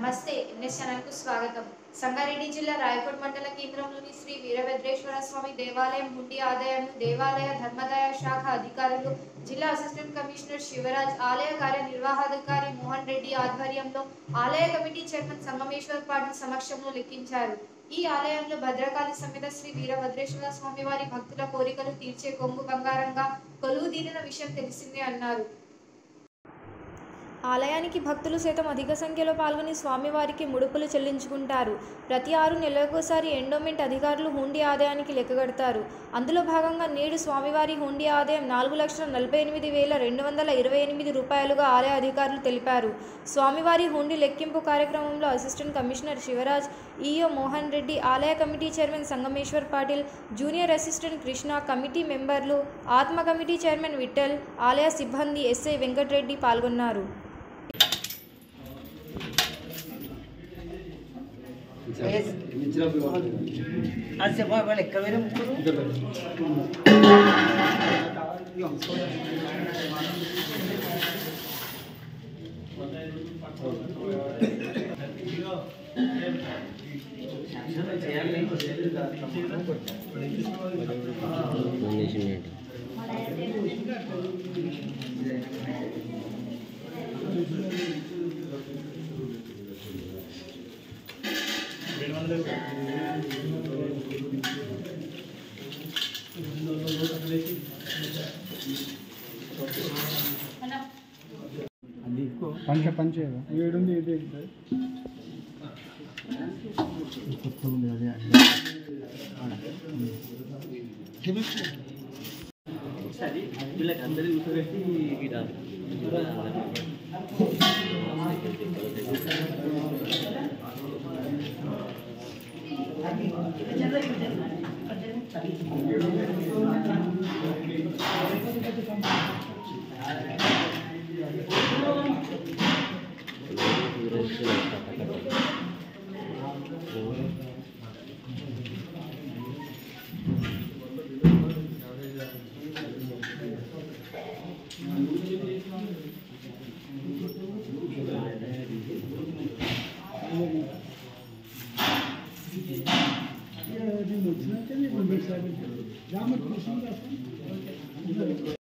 నమస్తే NS channel కు స్వాగతం సంగారెడ్డి జిల్లా రాయకోట్ మండల కేంద్రంలోని శ్రీ వీరభద్రేశ్వర స్వామి దేవాలయం హుండీ ఆదాయాన్ని దేవాలయ ధర్మదాయ శాఖ అధికారులు జిల్లా అసిస్టెంట్ కమిషనర్ శివరాజ్ ఆలయ కార్యనిర్వాహాధికారి మోహన్ రెడ్డి ఆధ్వర్యంలో ఆలయ కమిటీ చైర్మన్ సంగమేశ్వర్ పాటిల్ సమక్షంలో లెక్కించారు ఈ ఆలయంలో భద్రకాళి సమేత శ్రీ వీరభద్రేశ్వర స్వామి వారి భక్తుల కోరికలు తీర్చే కొంగు బంగారంగా కొలువు తీరిన విషయం తెలిసిందే అన్నారు ఆలయానికి భక్తులు సైతం అధిక సంఖ్యలో పాల్గొని స్వామివారికి ముడుపులు చెల్లించుకుంటారు ప్రతి ఆరు నెలలకోసారి ఎండోమెంట్ అధికారులు హుండీ ఆదాయానికి లెక్కగడతారు అందులో భాగంగా నేడు స్వామివారి హుండీ ఆదాయం నాలుగు లక్షల నలభై ఎనిమిది వేల రెండు వందల ఇరవై ఎనిమిది రూపాయలుగా ఆలయ అధికారులు తెలిపారు స్వామివారి హుండీ లెక్కింపు కార్యక్రమంలో assistant commissioner Shivraj EO Mohan Reddy ఆలయ committee chairman Sangameshwar Patil junior assistant Krishna committee మెంబర్లు ఆత్మ కమిటీ చైర్మన్ విఠల్ ఆలయ సిబ్బంది ఎస్ఐ వెంకటరెడ్డి పాల్గొన్నారు అది చెప్ప వాళ్ళు ఎక్కడ వేరే ముగ్గురు పంచ పంచ ఏడుంది ఇది వీళ్ళకి అందరూ కూర్చోబెట్టి ఇక్కడ వచ్చినాక రామకృష్ణ